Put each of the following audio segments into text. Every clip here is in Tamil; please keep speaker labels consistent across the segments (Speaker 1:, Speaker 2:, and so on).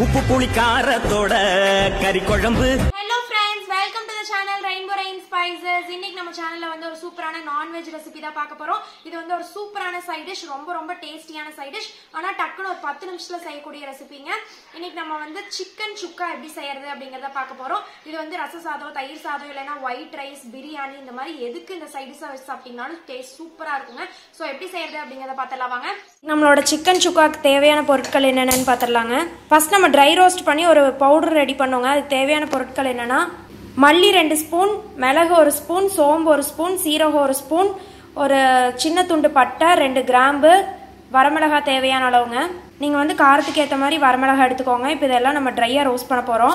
Speaker 1: உப்பு புளி காரத்தோட கறி குழம்பு
Speaker 2: hello friends welcome to the channel Rainbow Rain Spices இன்னைக்கு நம்ம சேனல்ல வந்து ஒரு சூப்பரான நான்வெஜ் ரெசிபி தான் பார்க்க போறோம் இது வந்து ஒரு சூப்பரான சைட் டிஷ் ரொம்ப ரொம்ப டேஸ்டியான சைட் டிஷ் ஆனா டக்குன்னு ஒரு பத்து நிமிஷத்துல செய்யக்கூடிய ரெசிபிங்க இன்னைக்கு நம்ம வந்து சிக்கன் சுக்கா எப்படி செய்யறது அப்படிங்கறத பார்க்க போறோம் இது வந்து ரச சாதம் தயிர் சாதம் இல்லைன்னா ஒயிட் ரைஸ் பிரியாணி இந்த மாதிரி எதுக்கு இந்த சைட் டிஷ்ஷா வச்சு சாப்பிட்டீங்கனாலும் டேஸ்ட் சூப்பரா இருக்குங்க ஸோ எப்படி செய்யறது அப்படிங்கறத பார்த்தலாம் வாங்க நம்மளோட சிக்கன் சுக்காக்கு தேவையான பொருட்கள் என்னென்னு பார்த்துடலாங்க ஃபர்ஸ்ட் நம்ம ட்ரை ரோஸ்ட் பண்ணி ஒரு பவுடர் ரெடி பண்ணோங்க அதுக்கு தேவையான பொருட்கள் என்னென்னா மல்லி ரெண்டு ஸ்பூன் மிளகு ஒரு ஸ்பூன் சோம்பு ஒரு ஸ்பூன் சீரகம் ஒரு ஸ்பூன் ஒரு சின்ன துண்டு பட்டை ரெண்டு கிராம்பு வரமிளகாய் தேவையான அளவுங்க நீங்கள் வந்து காரத்துக்கு ஏற்ற மாதிரி வரமிளகாய் எடுத்துக்கோங்க இப்போ இதெல்லாம் நம்ம ட்ரையாக ரோஸ்ட் பண்ண போகிறோம்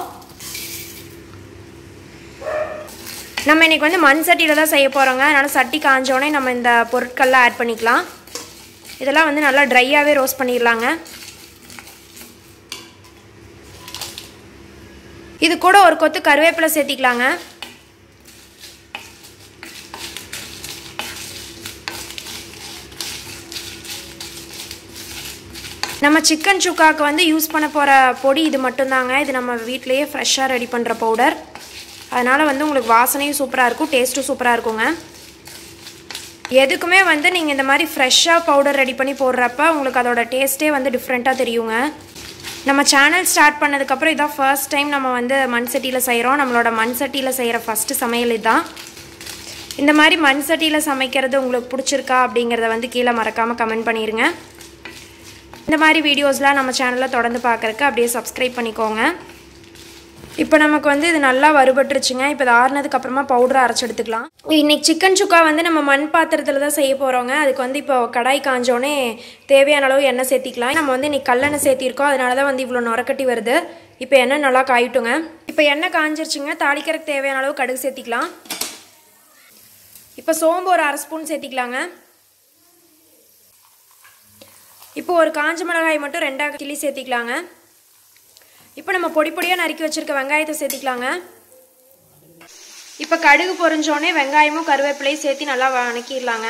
Speaker 2: நம்ம இன்னைக்கு வந்து மண் சட்டியில் தான் செய்ய போகிறோங்க அதனால் சட்டி காஞ்சோடனே நம்ம இந்த பொருட்கள்லாம் ஆட் பண்ணிக்கலாம் இதெல்லாம் வந்து நல்லா ட்ரையாகவே ரோஸ்ட் பண்ணிடலாங்க இது கூட ஒரு கொத்து கருவேப்பிலை சேர்த்திக்கலாங்க நம்ம சிக்கன் சுக்காக்கு வந்து யூஸ் பண்ண போகிற பொடி இது மட்டும்தாங்க இது நம்ம வீட்டிலேயே ஃப்ரெஷ்ஷாக ரெடி பண்ணுற பவுடர் அதனால் வந்து உங்களுக்கு வாசனையும் சூப்பராக இருக்கும் டேஸ்ட்டும் சூப்பராக இருக்குங்க எதுக்குமே வந்து நீங்கள் இந்த மாதிரி ஃப்ரெஷ்ஷாக பவுடர் ரெடி பண்ணி போடுறப்ப உங்களுக்கு அதோட டேஸ்ட்டே வந்து டிஃப்ரெண்ட்டாக தெரியுங்க நம்ம சேனல் ஸ்டார்ட் பண்ணதுக்கப்புறம் இதான் ஃபர்ஸ்ட் டைம் நம்ம வந்து மண் சட்டியில் செய்கிறோம் நம்மளோட மண் சட்டியில் செய்கிற ஃபஸ்ட்டு சமையல் இதுதான் இந்த மாதிரி மண் சட்டியில் சமைக்கிறது உங்களுக்கு பிடிச்சிருக்கா அப்படிங்கிறத வந்து கீழே மறக்காமல் கமெண்ட் பண்ணிடுங்க இந்த மாதிரி வீடியோஸ்லாம் நம்ம சேனலில் தொடர்ந்து பார்க்குறக்கு அப்படியே சப்ஸ்கிரைப் பண்ணிக்கோங்க இப்போ நமக்கு வந்து இது நல்லா வறுபட்டுருச்சுங்க இப்போ இது ஆறுனதுக்கு அப்புறமா பவுடரை அரைச்சி எடுத்துக்கலாம் இன்னைக்கு சிக்கன் சுக்கா வந்து நம்ம மண் பாத்திரத்தில் தான் செய்ய போகிறோங்க அதுக்கு வந்து இப்போ கடாய் காஞ்சோடனே தேவையான அளவு எண்ணெய் சேர்த்திக்கலாம் நம்ம வந்து இன்னைக்கு கல்லெண்ணெய் சேர்த்திருக்கோம் அதனால தான் வந்து இவ்வளோ நுரக்கட்டி வருது இப்போ எண்ணெய் நல்லா காயிட்டுங்க இப்போ எண்ணெய் காஞ்சிருச்சுங்க தாளிக்கிறதுக்கு தேவையான அளவு கடுகு சேர்த்திக்கலாம் இப்போ சோம்பு ஒரு அரை ஸ்பூன் சேர்த்திக்கலாங்க இப்போ ஒரு காஞ்ச மிளகாய் மட்டும் ரெண்டாக கிளி சேர்த்திக்கலாங்க இப்போ நம்ம பொடி பொடியாக நறுக்கி வச்சுருக்க வெங்காயத்தை சேர்த்திக்கலாங்க இப்போ கடுகு பொரிஞ்சோடனே வெங்காயமும் கருவேப்பிலையும் சேர்த்து நல்லா வணக்கிடலாங்க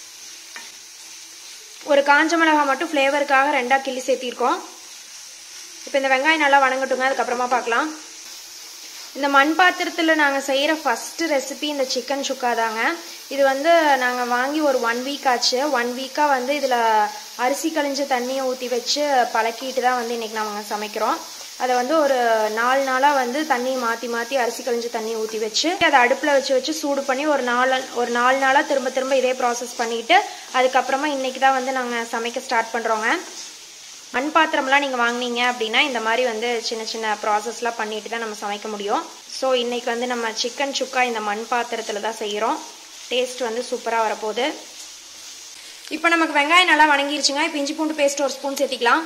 Speaker 2: ஒரு காஞ்ச மிளகாய் மட்டும் ஃப்ளேவருக்காக ரெண்டாக கிள்ளி சேர்த்திருக்கோம் இப்போ இந்த வெங்காயம் நல்லா வணங்கட்டுங்க அதுக்கப்புறமா பார்க்கலாம் இந்த மண் பாத்திரத்தில் நாங்கள் செய்கிற ஃபஸ்ட்டு ரெசிபி இந்த சிக்கன் சுக்கா தாங்க இது வந்து நாங்கள் வாங்கி ஒரு ஒன் வீக் ஆச்சு ஒன் வீக்காக வந்து இதில் அரிசி கழிஞ்ச தண்ணியை ஊற்றி வச்சு பழக்கிட்டு தான் வந்து இன்றைக்கி நாங்கள் சமைக்கிறோம் அதை வந்து ஒரு நாலு நாளாக வந்து தண்ணியை மாற்றி மாற்றி அரிசி கழிஞ்ச தண்ணியை ஊற்றி வச்சு அதை அடுப்பில் வச்சு வச்சு சூடு பண்ணி ஒரு நாலு ஒரு நாலு நாளாக திரும்ப திரும்ப இதே ப்ராசஸ் பண்ணிட்டு அதுக்கப்புறமா இன்றைக்கி தான் வந்து நாங்கள் சமைக்க ஸ்டார்ட் பண்ணுறோங்க மண் பாத்திரம்லாம் நீங்கள் வாங்கினீங்க அப்படின்னா இந்த மாதிரி வந்து சின்ன சின்ன ப்ராசஸ்லாம் பண்ணிட்டு தான் நம்ம சமைக்க முடியும் ஸோ இன்றைக்கி வந்து நம்ம சிக்கன் சுக்கா இந்த மண் பாத்திரத்தில் தான் செய்கிறோம் டேஸ்ட் வந்து சூப்பராக வரப்போகுது இப்போ நமக்கு வெங்காயம் நல்லா வணங்கிருச்சுங்க இப்போ இஞ்சி பூண்டு பேஸ்ட் ஒரு ஸ்பூன் சேர்த்திக்கலாம்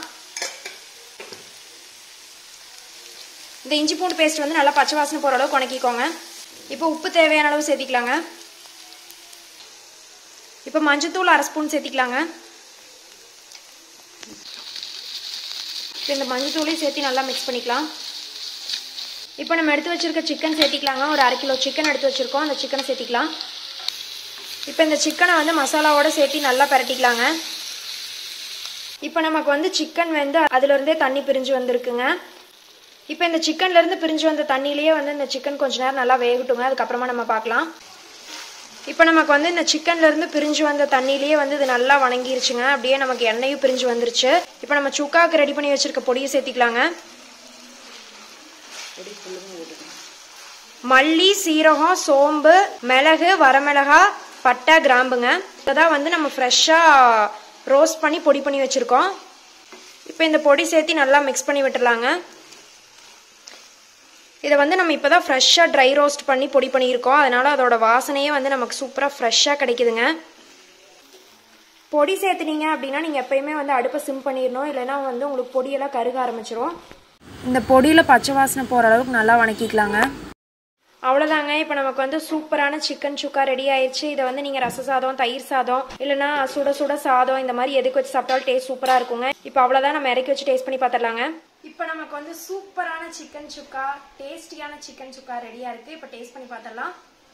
Speaker 2: இந்த இஞ்சி பூண்டு பேஸ்ட் வந்து நல்லா பச்சை வாசனை போகிற அளவுக்கு உணக்கிக்கோங்க இப்போ உப்பு தேவையான அளவு சேர்த்திக்கலாங்க இப்போ மஞ்சத்தூள் அரை ஸ்பூன் சேர்த்திக்கலாங்க இப்போ இந்த மஞ்சத்தூளையும் சேர்த்து நல்லா மிக்ஸ் பண்ணிக்கலாம் இப்போ நம்ம எடுத்து வச்சிருக்க சிக்கன் சேர்த்திக்கலாங்க ஒரு அரை கிலோ சிக்கன் எடுத்து வச்சுருக்கோம் அந்த சிக்கனை சேர்த்திக்கலாம் இப்போ இந்த சிக்கனை வந்து மசாலாவோட சேர்த்து நல்லா பரட்டிக்கலாங்க இப்போ நமக்கு வந்து சிக்கன் வந்து அதுலேருந்தே தண்ணி பிரிஞ்சு வந்திருக்குங்க இப்போ இந்த சிக்கன்லேருந்து பிரிஞ்சு வந்த தண்ணியிலேயே வந்து இந்த சிக்கன் கொஞ்ச நேரம் நல்லா வேகட்டுங்க அதுக்கப்புறமா நம்ம பார்க்கலாம் இப்போ நமக்கு வந்து இந்த சிக்கன்லேருந்து பிரிஞ்சு வந்த தண்ணியிலேயே வந்து இது நல்லா வணங்கிருச்சுங்க அப்படியே நமக்கு எண்ணெயும் பிரிஞ்சு வந்துருச்சு இப்போ நம்ம சுக்காவுக்கு ரெடி பண்ணி வச்சிருக்க பொடியை சேர்த்திக்கலாங்க மல்லி சீரகம் சோம்பு மிளகு வரமிளகா பட்டை கிராம்புங்க இதான் வந்து நம்ம ஃப்ரெஷ்ஷாக ரோஸ்ட் பண்ணி பொடி பண்ணி வச்சுருக்கோம் இப்போ இந்த பொடி சேர்த்து நல்லா மிக்ஸ் பண்ணி விட்டுறலாங்க இதை வந்து நம்ம இப்போ தான் ஃப்ரெஷ்ஷாக ட்ரை ரோஸ்ட் பண்ணி பொடி பண்ணியிருக்கோம் அதனால் அதோட வாசனையே வந்து நமக்கு சூப்பராக ஃப்ரெஷ்ஷாக கிடைக்குதுங்க பொடி சேர்த்துனீங்க அப்படின்னா நீங்கள் எப்பயுமே வந்து அடுப்பை சிம் பண்ணிடணும் இல்லைன்னா வந்து உங்களுக்கு பொடியெல்லாம் கருக ஆரம்பிச்சிரும் இந்த பொடியில் பச்சை வாசனை போகிற அளவுக்கு நல்லா வணக்கிக்கலாங்க அவ்வளோதாங்க இப்போ நமக்கு வந்து சூப்பரான சிக்கன் சுக்கா ரெடி ஆயிடுச்சு இதை வந்து நீங்கள் ரச சாதம் தயிர் சாதம் இல்லைன்னா சுட சுட சாதம் இந்த மாதிரி எதுக்கு வச்சு சாப்பிட்டாலும் டேஸ்ட் சூப்பராக இருக்குங்க இப்போ அவ்வளோதான் நம்ம இறக்கி வச்சு டேஸ்ட் பண்ணி பார்த்துடலாங்க இப்போ நமக்கு வந்து சூப்பரான சிக்கன் சுக்கா டேஸ்டியான சிக்கன் சுக்கா ரெடியாக இருக்குது இப்போ டேஸ்ட் பண்ணி பார்த்துடலாம்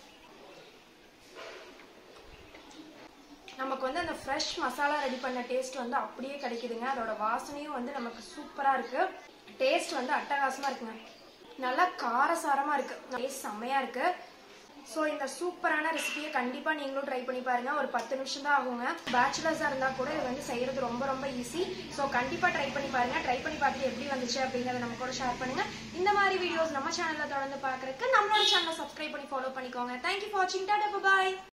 Speaker 2: நமக்கு வந்து அந்த ஃப்ரெஷ் மசாலா ரெடி பண்ண டேஸ்ட் வந்து அப்படியே கிடைக்குதுங்க அதோட வாசனையும் வந்து நமக்கு சூப்பராக இருக்கு டேஸ்ட் வந்து அட்டகாசமா இருக்குங்க நல்லா காரசாரமா இருக்கு டேஸ்ட் செம்மையா இருக்கு ஸோ இந்த சூப்பரான ரெசிபியை கண்டிப்பா நீங்களும் ட்ரை பண்ணி பாருங்க ஒரு பத்து நிமிஷம் தான் ஆகுங்க பேச்சுலர்ஸா இருந்தா கூட இது வந்து செய்யறது ரொம்ப ரொம்ப ஈஸி ஸோ கண்டிப்பா ட்ரை பண்ணி பாருங்க ட்ரை பண்ணி பார்த்துட்டு எப்படி வந்துச்சு அப்படிங்கறத நம்ம கூட ஷேர் பண்ணுங்க இந்த மாதிரி வீடியோஸ் நம்ம சேனல்ல தொடர்ந்து பாக்குறதுக்கு நம்மளோட சேனலை சப்ஸ்கிரைப் பண்ணி ஃபாலோ பண்ணிக்கோங்க தேங்க்யூ ஃபார் வாட்சிங் டாடா பாய்